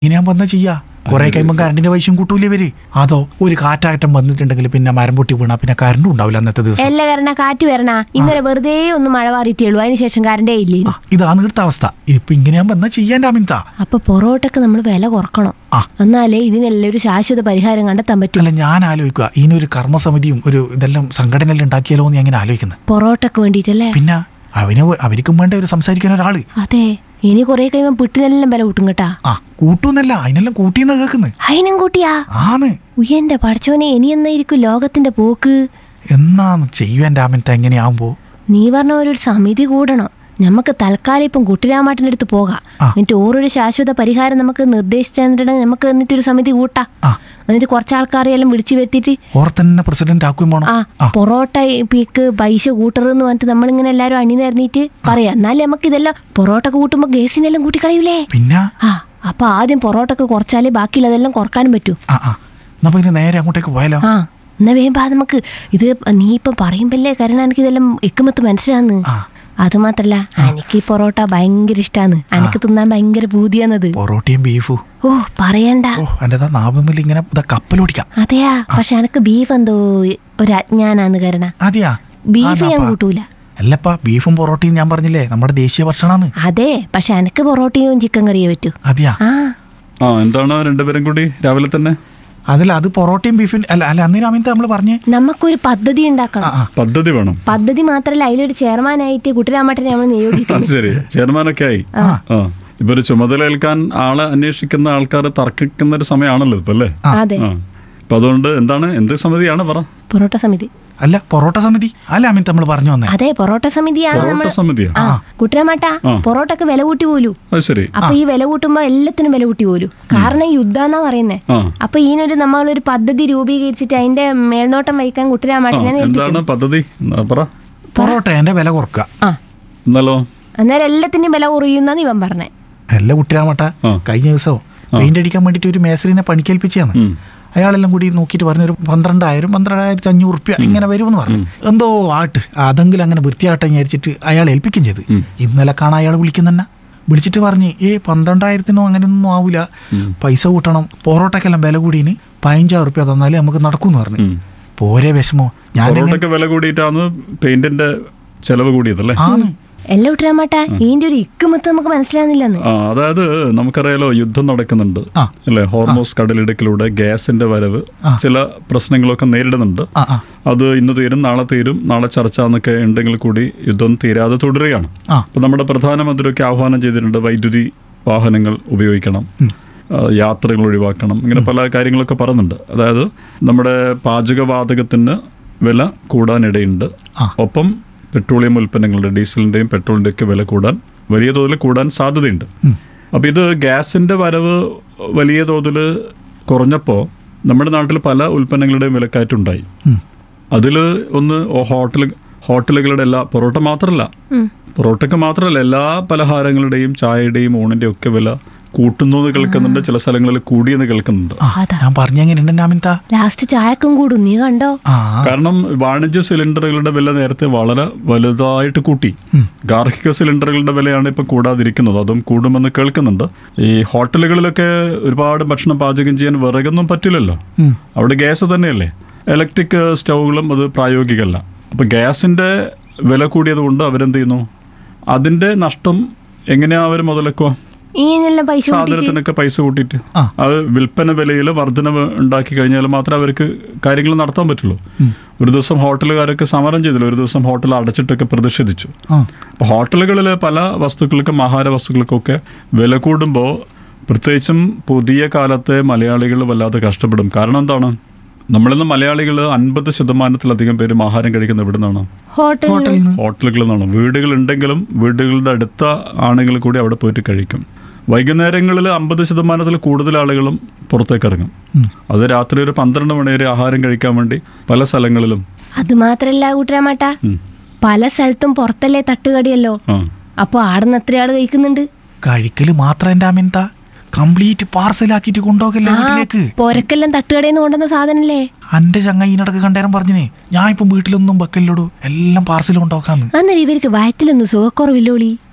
ഇനി ഞാൻ വന്ന ചെയ്യാ കുറെ കഴിയുമ്പോൾ കറണ്ടിന്റെ പൈസയും കൂട്ടൂലേ ഇവര് അതോ ഒരു കാറ്റാറ്റം വന്നിട്ടുണ്ടെങ്കിൽ പിന്നെ മരം പൊട്ടി വീണാ പിന്നെ കറണ്ടും ഉണ്ടാവില്ല അന്നത്തെ ദിവസം എല്ലാ കാരണം കാറ്റ് വരണ ഇന്നലെ വെറുതെ ഒന്ന് മഴ മാറിയിട്ടേ ഉള്ളൂ അതിനുശേഷം കറണ്ടേ ഇല്ലേ ആ, ഇതാണ് ഇവിടുത്തെ അവസ്ഥ ഇപ്പൊ ഇങ്ങനെ ഞാൻ വന്ന ചെയ്യാൻ അമിത അപ്പൊ പൊറോട്ടക്ക് നമ്മൾ വില കുറക്കണം ആ. എന്നാലേ ഇതിനെല്ലാം ഒരു ശാശ്വത പരിഹാരം കണ്ടെത്താൻ പറ്റൂ അല്ല ഞാൻ ആലോചിക്കുക ഇതിനൊരു കർമ്മസമിതിയും ഒരു ഇതെല്ലാം സംഘടനയെല്ലാം ഉണ്ടാക്കിയാലോ എന്ന് ഞാൻ ഇങ്ങനെ ആലോചിക്കുന്നത് പൊറോട്ടക്ക് വേണ്ടിയിട്ടല്ലേ പിന്നെ അവന് അവർക്കും വേണ്ട ഒരു സംസാരിക്കാൻ ഒരാള് അതെ ഇനി കുറെ കഴിയുമ്പോ പിട്ടിനെല്ലാം വില കൂട്ടും കേട്ടാ ആ കൂട്ടൂന്നല്ല അതിനെല്ലാം കൂട്ടിയെന്നാ കേൾക്കുന്നത് അതിനും കൂട്ടിയാ ആന്ന് ഉയ്യന്റെ പഠിച്ചോനെ ഇനി എന്നായിരിക്കും ലോകത്തിന്റെ പോക്ക് എന്നാന്ന് ചെയ്യുവാൻ രാമനത്തെ എങ്ങനെയാവുമ്പോ നീ പറഞ്ഞ പോലെ ഒരു സമിതി കൂടണം നമുക്ക് തൽക്കാലം ഇപ്പം കുട്ടിരാമാട്ടിന്റെ അടുത്ത് പോകാം ആ. എന്നിട്ട് ഓരോരു ശാശ്വത പരിഹാരം നമുക്ക് നിർദ്ദേശിച്ചു തന്നിട്ടുണ്ടെങ്കിൽ നമുക്ക് എന്നിട്ടൊരു സമിതി കൂട്ടാം ആ എന്നിട്ട് കുറച്ച് ആൾക്കാരെല്ലാം വിളിച്ചു വരുത്തിയിട്ട് ഓർ തന്നെ പ്രസിഡന്റ് ആക്കുകയും വേണം ആ ആ പൊറോട്ട പീക്ക് പൈസ കൂട്ടറെന്ന് പറഞ്ഞിട്ട് നമ്മളിങ്ങനെ എല്ലാരും അണിനിരന്നിട്ട് പറയാം എന്നാലേ നമുക്ക് ഇതെല്ലാം പൊറോട്ട കൂട്ടുമ്പോ ഗ്യാസിനെല്ലാം കൂട്ടിക്കളയൂലേ പിന്നെ ആ അപ്പൊ ആദ്യം പൊറോട്ടക്ക് കുറച്ചാലേ ബാക്കിയുള്ളതെല്ലാം കുറക്കാനും പറ്റൂ ആ ആ എന്നാ പിന്നെ നേരെ അങ്ങോട്ടേക്ക് പോയാലോ ആ എന്നാ വേമ്പാ നമുക്ക് ഇത് നീ ഇപ്പൊ പറയുമ്പല്ലേ കാരണം എനിക്ക് ഇതെല്ലാം എക്കുമത്ത് മനസ്സിലാന്ന് ആ അത് മാത്രല്ല എനിക്ക് ഈ പൊറോട്ട ഭയങ്കര ഇഷ്ടാന്ന് എനിക്ക് തിന്നാൻ ഭയങ്കര പൂതിയാന്നത് പൊറോട്ടയും ബീഫും ഓ പറയണ്ട ഓ എൻ്റെ നാവുമ്മിൽ ഇങ്ങനെ ഇതാ കപ്പലോടിക്കാം അതെയാ പക്ഷെ എനിക്ക് ബീഫ് എന്തോ ഒരു അജ്ഞാനാന്ന് കരണ അതെയാ ബീഫ് ഞാൻ ആന്നാപ്പാ. കൂട്ടൂല അല്ലപ്പാ ബീഫും പൊറോട്ടയും ഞാൻ പറഞ്ഞില്ലേ നമ്മുടെ ദേശീയ ഭക്ഷണാന്ന് അതെ പക്ഷെ എനിക്ക് പൊറോട്ടയും ചിക്കൻ കറിയേ പറ്റൂ അതെയാ ആ ആ എന്താണ് രണ്ടുപേരും കൂടി രാവിലെ തന്നെ അതിൽ അത് പൊറോട്ടയും ബീഫും അല്ല അല്ല അന്നേരം അമിത നമ്മൾ പറഞ്ഞേ നമുക്കൊരു പദ്ധതി ആ ഉണ്ടാക്കണം ആ പദ്ധതി വേണം പദ്ധതി മാത്രല്ല അതിലൊരു ചെയർമാനായിട്ട് കുട്ടിരാമട്ടനെ നമ്മൾ അത് നിയോഗിക്കണം ശരി ചെയർമാനൊക്കെ ആയി ആ. ആ ഇപ്പൊ ഒരു ചുമതല ഏൽക്കാൻ ആളെ അന്വേഷിക്കുന്ന ആൾക്കാർ തർക്കിക്കുന്ന ഒരു സമയമാണല്ലോ ഇപ്പൊ അല്ലേ അതെ ആ അപ്പൊ അതുകൊണ്ട് എന്താണ് എന്ത് സമിതിയാണ് പറ പൊറോട്ട സമിതി അല്ല പൊറോട്ട സമിതി അല്ല അമിത് നമ്മൾ പറഞ്ഞു വന്നേ അതെ പൊറോട്ട സമിതിയാണ് പൊറോട്ട നമ്മൾ സമിതിയാ ആ കുട്ടിരാമട്ട ആ. പൊറോട്ടക്ക് വില കൂട്ടി പോലൂ അത് ശരി അപ്പൊ ഈ വില കൂട്ടുമ്പോ എല്ലാത്തിനും വില കൂട്ടി പോലും കാരണം യുദ്ധാന്നാ പറയുന്നേ ആ അപ്പൊ ഇതിനൊരു നമ്മളൊരു പദ്ധതി രൂപീകരിച്ചിട്ട് അതിന്റെ മേൽനോട്ടം വഹിക്കാൻ ആ കുട്ടിരാമാട്ടിനെ എന്താണ് പദ്ധതി എന്നാ പറ പൊറോട്ടേന്റെ വില കുറക്കുക ആ എന്നാലോ അന്നേരം എല്ലാത്തിനും വില കുറയുന്നാന്ന് ഇവൻ പറഞ്ഞേ അല്ല കുട്ടിരാമട്ട ആ. കഴിഞ്ഞ ദിവസം പെയിന്റ് അടിക്കാൻ വേണ്ടിട്ട് ഒരു മേസറിനെ പണിക്കേൽപ്പിച്ചാണ് ഉം. അയാളെല്ലാം കൂടി നോക്കിയിട്ട് പറഞ്ഞു ഒരു പന്ത്രണ്ടായിരം പന്ത്രണ്ടായിരത്തി അഞ്ഞൂറ് റുപ്യ ഇങ്ങനെ വരുമെന്ന് പറഞ്ഞു എന്തോ ആട്ട് അതെങ്കിലും അങ്ങനെ വൃത്തിയാട്ടെ വിചാരിച്ചിട്ട് അയാൾ ഏൽപ്പിക്കും ചെയ്ത് ഇന്നലെ കാണാൻ അയാൾ വിളിക്കുന്നെ വിളിച്ചിട്ട് പറഞ്ഞ് ഏ പന്ത്രണ്ടായിരത്തിനോ അങ്ങനെയൊന്നും ആവൂല പൈസ കൂട്ടണം പൊറോട്ടക്കെല്ലാം വില കൂടിന് പതിനഞ്ചാറ് റുപ്യ തന്നാലേ നമുക്ക് നടക്കൂന്ന് പറഞ്ഞു ഉം. പോരെ വിഷമോ ഞാൻ പൊറോട്ടക്ക് വില കൂടിയിട്ടാണ് പെയിന്റിന്റെ ചെലവ് കൂടിയതല്ലേ ആന്ന് എല്ലാം കുട്ടിരാമാട്ട ഇതിന്റെ ഒരു ഇക്കുമത്ത് നമുക്ക് മനസ്സിലാകുന്നില്ലെന്ന് ആ അതായത് നമുക്കറിയാലോ യുദ്ധം നടക്കുന്നുണ്ട് ആ. അല്ലെ ഹോർമോസ് കടലിടുക്കിലൂടെ ഗ്യാസിന്റെ വരവ് ചില പ്രശ്നങ്ങളൊക്കെ നേരിടുന്നുണ്ട് ആ ആ അത് ഇന്ന് തീരും നാളെ തീരും നാളെ ചർച്ച എന്നൊക്കെ ഉണ്ടെങ്കിൽ കൂടി യുദ്ധം തീരാതെ തുടരുകയാണ് ആ. അപ്പൊ നമ്മുടെ പ്രധാനമന്ത്രിയൊക്കെ ആഹ്വാനം ചെയ്തിട്ടുണ്ട് വൈദ്യുതി വാഹനങ്ങൾ ഉപയോഗിക്കണം ആ, യാത്രകൾ ഒഴിവാക്കണം ഇങ്ങനെ പല കാര്യങ്ങളൊക്കെ പറയുന്നുണ്ട് അതായത് നമ്മുടെ പാചകവാതകത്തിന് വില കൂടാനിടയുണ്ട് ഒപ്പം പെട്രോളിയം ഉൽപ്പന്നങ്ങളുടെ ഡീസലിന്റെയും പെട്രോളിന്റെയും ഒക്കെ വില കൂടാൻ വലിയ തോതിൽ കൂടാൻ സാധ്യതയുണ്ട് അപ്പൊ ഇത് ഗ്യാസിന്റെ വരവ് വലിയ തോതിൽ കുറഞ്ഞപ്പോൾ നമ്മുടെ നാട്ടിൽ പല ഉൽപ്പന്നങ്ങളുടെയും വിലക്കയറ്റുണ്ടായി അതിൽ ഒന്ന് ഹോട്ടൽ ഹോട്ടലുകളുടെ എല്ലാ പൊറോട്ട മാത്രമല്ല പൊറോട്ടയ്ക്ക് മാത്രമല്ല എല്ലാ പലഹാരങ്ങളുടെയും ചായയുടെയും ഊണിന്റെയും ഒക്കെ വില കൂട്ടുന്നു എന്ന് കേൾക്കുന്നുണ്ട് ചില സ്ഥലങ്ങളിൽ കൂടിയെന്ന് കേൾക്കുന്നുണ്ട് ആ, അതാ. ഞാൻ പറഞ്ഞെങ്ങനെയുണ്ട് നാമിൻത ലാസ്റ്റ് ചായക്കും കൂടും നീ കണ്ടോ ആ കാരണം വാണിജ്യ സിലിണ്ടറുകളുടെ വില നേരത്തെ വളരെ വലുതായിട്ട് കൂട്ടി ഗാർഹിക സിലിണ്ടറുകളുടെ വിലയാണ് ഇപ്പം കൂടാതിരിക്കുന്നത് അതും കൂടുമെന്ന് കേൾക്കുന്നുണ്ട് ഈ ഹോട്ടലുകളിലൊക്കെ ഒരുപാട് ഭക്ഷണം പാചകം ചെയ്യാൻ വിറകൊന്നും പറ്റില്ലല്ലോ അവിടെ ഗ്യാസ് തന്നെയല്ലേ ഇലക്ട്രിക് സ്റ്റൗകളും അത് പ്രായോഗികമല്ല അപ്പൊ ഗ്യാസിന്റെ വില കൂടിയത് കൊണ്ട് അവരെന്ത് ചെയ്യുന്നു അതിന്റെ നഷ്ടം എങ്ങനെയാ അവർ മുതലെക്കുക ഇതിനെല്ലാം പൈസ കൂട്ടിയിട്ട് സാധനത്തിനൊക്കെ പൈസ കൂട്ടിയിട്ട് ആ. അത് വിൽപ്പന വിലയിൽ വർധനവ് ഉണ്ടാക്കി കഴിഞ്ഞാൽ മാത്രമേ അവർക്ക് കാര്യങ്ങൾ നടത്താൻ പറ്റുള്ളൂ ഒരു ദിവസം ഹോട്ടലുകാരൊക്കെ സമരം ചെയ്തില്ല ഒരു ദിവസം ഹോട്ടൽ അടച്ചിട്ടൊക്കെ പ്രതിഷേധിച്ചു ആ അപ്പോൾ ഹോട്ടലുകളിൽ പല വസ്തുക്കൾക്കും ആഹാര വസ്തുക്കൾക്കൊക്കെ വില കൂടുമ്പോൾ പ്രത്യേകിച്ചും പുതിയ കാലത്തെ മലയാളികൾ വല്ലാതെ കഷ്ടപ്പെടും കാരണം എന്താണ് നമ്മളിന്ന് മലയാളികൾ അൻപത് ശതമാനത്തിലധികം പേരും ആഹാരം കഴിക്കുന്നത് എവിടെ നിന്നാണ് ഹോട്ടലിൽ ഹോട്ടലിൽ നിന്ന് ഹോട്ടലുകളിൽ നിന്നാണ് വീടുകളുണ്ടെങ്കിലും വീടുകളുടെ അടുത്ത ആണുങ്ങൾ കൂടി അവിടെ പോയിട്ട് കഴിക്കും വൈകുന്നേരങ്ങളിൽ അമ്പത് ശതമാനത്തിൽ കൂടുതൽ ആളുകളും പുറത്തേക്ക് ഇറങ്ങും അത് രാത്രി ഒരു പന്ത്രണ്ട് മണി വരെ ആഹാരം കഴിക്കാൻ വേണ്ടി പല സ്ഥലങ്ങളിലും അത് മാത്രല്ല കൂട്ടരാമാട്ട ഉം. പല സ്ഥലത്തും പുറത്തല്ലേ തട്ടുകടിയല്ലോ ആ അപ്പൊ ആടുന്ന് എത്ര ആള് കഴിക്കുന്നുണ്ട് കഴിക്കല് മാത്രം എൻ്റെ അമിൻത കംപ്ലീറ്റ് പാർസലാക്കിയിട്ട് കൊണ്ടുപോകല്ലേ വീട്ടിലേക്ക് പൊരക്കെല്ലാം തട്ടുകടയിൽ നിന്ന് കൊണ്ടുവന്ന സാധനല്ലേ അന്റെ ചങ്ങയിനടക്ക് കണ്ടേരം പറഞ്ഞിനെ ഞാൻ ഇപ്പം വീട്ടിലൊന്നും വെക്കല്ലോടൂ എല്ലാം പാർസൽ കൊണ്ടുപോക്കാന്ന് അന്നേരം ഇവർക്ക് വയറ്റിലൊന്നും സുഖക്കുറവില്ലോളി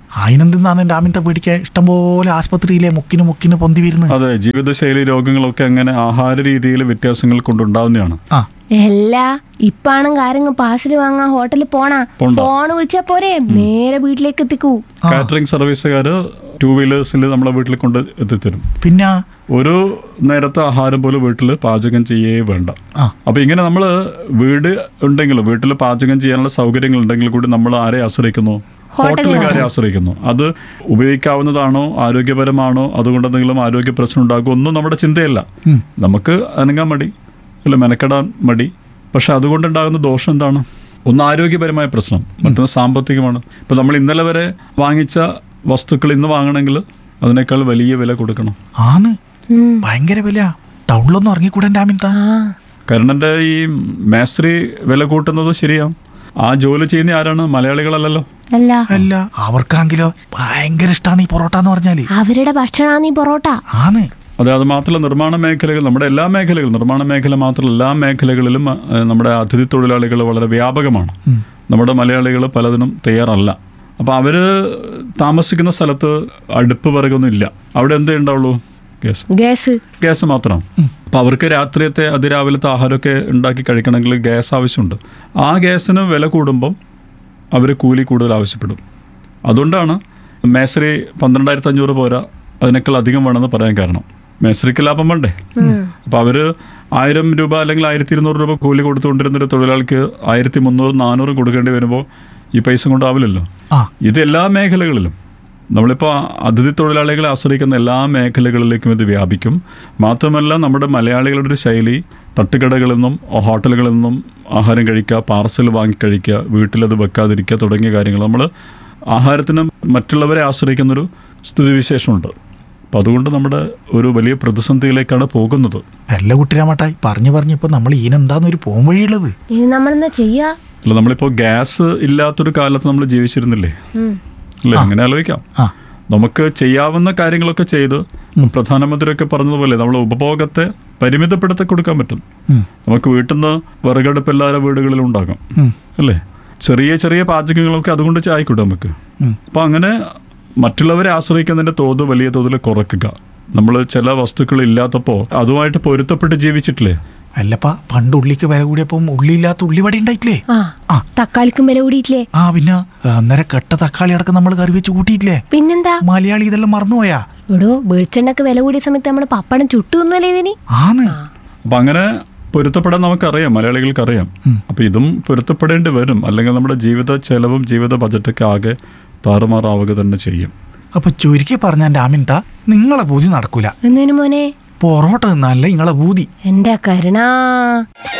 അതിനെന്തിനാണ് എൻ്റെ ആമിൻ്റെ പേടിക്കാൻ ഇഷ്ടംപോലെ ആശുപത്രിയിലെ മുക്കിന് മുക്കിന് പൊന്തി വരുന്നത് അതെ ജീവിതശൈലി രോഗങ്ങളൊക്കെ അങ്ങനെ ആഹാര രീതിയിൽ വ്യത്യാസങ്ങൾ കൊണ്ടുണ്ടാവുന്നതാണ് ആ എല്ലാ ഇപ്പാണെങ്കിൽ ആരെങ്കിലും പാഴ്സൽ വാങ്ങാൻ ഹോട്ടലിൽ പോണാ പോണ്ട. ഫോൺ വിളിച്ചാ പോരെ നേരെ വീട്ടിലേക്ക് എത്തിക്കൂ കാറ്ററിംഗ് സർവീസുകാർ ടൂ വീലേഴ്സിൽ നമ്മളെ വീട്ടിൽ കൊണ്ട് എത്തിത്തരും പിന്നെ ഒരു നേരത്തെ ആഹാരം പോലും വീട്ടിൽ പാചകം ചെയ്യേ വേണ്ട ആ അപ്പൊ ഇങ്ങനെ നമ്മൾ വീട് ഉണ്ടെങ്കിലും വീട്ടിൽ പാചകം ചെയ്യാനുള്ള സൗകര്യങ്ങൾ ഉണ്ടെങ്കിൽ കൂടി നമ്മൾ ആരെ ആശ്രയിക്കുന്നു ഹോട്ടലുകാരെ ആശ്രയിക്കുന്നു അത് ഉപയോഗിക്കാവുന്നതാണോ ആരോഗ്യപരമാണോ അതുകൊണ്ട് എന്തെങ്കിലും ആരോഗ്യ പ്രശ്നം ഉണ്ടാകുമോ ഒന്നും നമ്മുടെ ചിന്തയല്ല ഉം. നമുക്ക് അനങ്ങാൻ മടി അല്ല മെനക്കെടാൻ മടി പക്ഷെ അതുകൊണ്ടുണ്ടാകുന്ന ദോഷം എന്താണ് ഒന്ന് ആരോഗ്യപരമായ പ്രശ്നം മറ്റൊന്ന് സാമ്പത്തികമാണ് ഇപ്പൊ നമ്മൾ ഇന്നലെ വരെ വാങ്ങിച്ച വസ്തുക്കൾ ഇന്ന് വാങ്ങണമെങ്കിൽ അതിനേക്കാൾ വലിയ വില കൊടുക്കണം ആന്ന് ഉം. ഭയങ്കര വില ടൗണിലൊന്നും ഇറങ്ങിക്കൂടെ എൻ്റെ ആമിൻത ആ കരുണന്റെ ഈ മേസ്ത്രി വില കൂട്ടുന്നത് ശരിയാ ആ ജോലി ചെയ്യുന്ന ആരാണ് മലയാളികളല്ലല്ലോ അല്ല അല്ല അവർക്കാണെങ്കിലോ ഭയങ്കര ഇഷ്ടമാണ് ഈ പൊറോട്ട എന്ന് പറഞ്ഞാല് അവരുടെ ഭക്ഷണാന്ന് ഈ പൊറോട്ട ആന്ന് അതെ അത് മാത്രമല്ല നിർമ്മാണ മേഖലകൾ നമ്മുടെ എല്ലാ മേഖലകളും നിർമ്മാണ മേഖല മാത്രമല്ല എല്ലാ മേഖലകളിലും അഹ്, നമ്മുടെ അതിഥി തൊഴിലാളികൾ വളരെ വ്യാപകമാണ് നമ്മുടെ മലയാളികൾ പലതിനും തയ്യാറല്ല അപ്പോൾ അവർ താമസിക്കുന്ന സ്ഥലത്ത് അടുപ്പ് വിറകൊന്നും ഇല്ല അവിടെ എന്തേ ഉണ്ടാവുള്ളൂ ഗ്യാസ് ഗ്യാസ് ഗ്യാസ് മാത്രം അപ്പോൾ അവർക്ക് രാത്രിയത്തെ അതിരാവിലത്തെ ആഹാരമൊക്കെ ഉണ്ടാക്കി കഴിക്കണമെങ്കിൽ ഗ്യാസ് ആവശ്യമുണ്ട് ആ ഗ്യാസിന് വില കൂടുമ്പം അവർ കൂലി കൂടുതൽ ആവശ്യപ്പെടും അതുകൊണ്ടാണ് മേസറി പന്ത്രണ്ടായിരത്തി അഞ്ഞൂറ് പോരാ അതിനേക്കാൾ അധികം വേണമെന്ന് പറയാൻ കാരണം മേസറിക്ക് ലാഭം വേണ്ടേ അപ്പോൾ അവർ ആയിരം രൂപ അല്ലെങ്കിൽ ആയിരത്തി ഇരുന്നൂറ് രൂപ കൂലി കൊടുത്തുകൊണ്ടിരുന്നൊരു തൊഴിലാളിക്ക് ആയിരത്തി മുന്നൂറ് നാനൂറും കൊടുക്കേണ്ടി വരുമ്പോൾ ഈ പൈസ കൊണ്ടാവില്ലല്ലോ ആ ഇത് എല്ലാ മേഖലകളിലും നമ്മളിപ്പോൾ അതിഥി തൊഴിലാളികളെ ആശ്രയിക്കുന്ന എല്ലാ മേഖലകളിലേക്കും ഇത് വ്യാപിക്കും മാത്രമല്ല നമ്മുടെ മലയാളികളുടെ ഒരു ശൈലി തട്ടുകടകളിൽ നിന്നും ഹോട്ടലുകളിൽ നിന്നും ആഹാരം കഴിക്കുക പാർസൽ വാങ്ങി കഴിക്കുക വീട്ടിലത് വെക്കാതിരിക്കുക തുടങ്ങിയ കാര്യങ്ങൾ നമ്മൾ ആഹാരത്തിന് മറ്റുള്ളവരെ ആശ്രയിക്കുന്നൊരു സ്ഥിതിവിശേഷമുണ്ട് അപ്പം അതുകൊണ്ട് നമ്മുടെ ഒരു വലിയ പ്രതിസന്ധിയിലേക്കാണ് പോകുന്നത് അല്ല കുട്ടിരാമട്ടായി പറഞ്ഞു പറഞ്ഞു ഇപ്പൊ നമ്മൾ ഈനെന്താന്ന് ഒരു പോം വഴിയുള്ളത് ഇനി നമ്മളെന്താ ചെയ്യാ അല്ല നമ്മളിപ്പോൾ ഗ്യാസ് ഇല്ലാത്തൊരു കാലത്ത് നമ്മൾ ജീവിച്ചിരുന്നില്ലേ ഉം. അല്ലേ അങ്ങനെ ആലോചിക്കാം ആ നമുക്ക് ചെയ്യാവുന്ന കാര്യങ്ങളൊക്കെ ചെയ്ത് പ്രധാനമന്ത്രിയൊക്കെ പറഞ്ഞതുപോലെ നമ്മൾ ഉപഭോഗത്തെ പരിമിതപ്പെടുത്തി കൊടുക്കാൻ പറ്റും ഉം, നമുക്ക് വീട്ടിൽ നിന്ന് വിറകടുപ്പ് എല്ലാവരുടെ വീടുകളിലും ഉണ്ടാകാം ഉം, അല്ലേ ചെറിയ ചെറിയ പാചകങ്ങളൊക്കെ അതുകൊണ്ട് ചായക്കൂടെ നമുക്ക് ഉം. അപ്പം അങ്ങനെ മറ്റുള്ളവരെ ആശ്രയിക്കുന്നതിൻ്റെ തോത് വലിയ തോതിൽ കുറയ്ക്കുക നമ്മൾ ചില വസ്തുക്കൾ ഇല്ലാത്തപ്പോൾ അതുമായിട്ട് പൊരുത്തപ്പെട്ട് ജീവിച്ചിട്ടില്ലേ അല്ലപ്പാ പണ്ട് ഉള്ളിക്ക് വില കൂടിയപ്പം ഉള്ളിയില്ലാത്ത ഉള്ളിവട ഉണ്ടായിട്ടില്ലേ ആ ആ. തക്കാളിക്കും വില കൂടിയിട്ടില്ലേ ആ പിന്നെ അന്നേരം കെട്ട തക്കാളി അടക്കം നമ്മൾ കറി വെച്ച് കൂട്ടിയിട്ടില്ലേ പിന്നെന്താ മലയാളി ഇതെല്ലാം മറന്നുപോയാ എടോ വെളിച്ചെണ്ണക്ക് വില കൂടിയ സമയത്ത് നമ്മൾ പപ്പടം ചുട്ടുന്നല്ലേ ഇതിന് ആന്ന് അപ്പം അങ്ങനെ പൊരുത്തപ്പെടാൻ നമുക്കറിയാം മലയാളികൾക്കറിയാം അപ്പം ഇതും പൊരുത്തപ്പെടേണ്ടി വരും അല്ലെങ്കിൽ നമ്മുടെ ജീവിത ചെലവും ജീവിത ബജറ്റൊക്കെ ആകെ താറുമാറാവുക തന്നെ ചെയ്യും അപ്പൊ ചുരുക്കി പറഞ്ഞ എൻ്റെ ആമിൻത നിങ്ങളെ പൂതി നടക്കൂല എന്നതിന് മോനെ പൊറോട്ട തിന്നാലേ നിങ്ങളെ പൂതി എന്റെ കരുണാ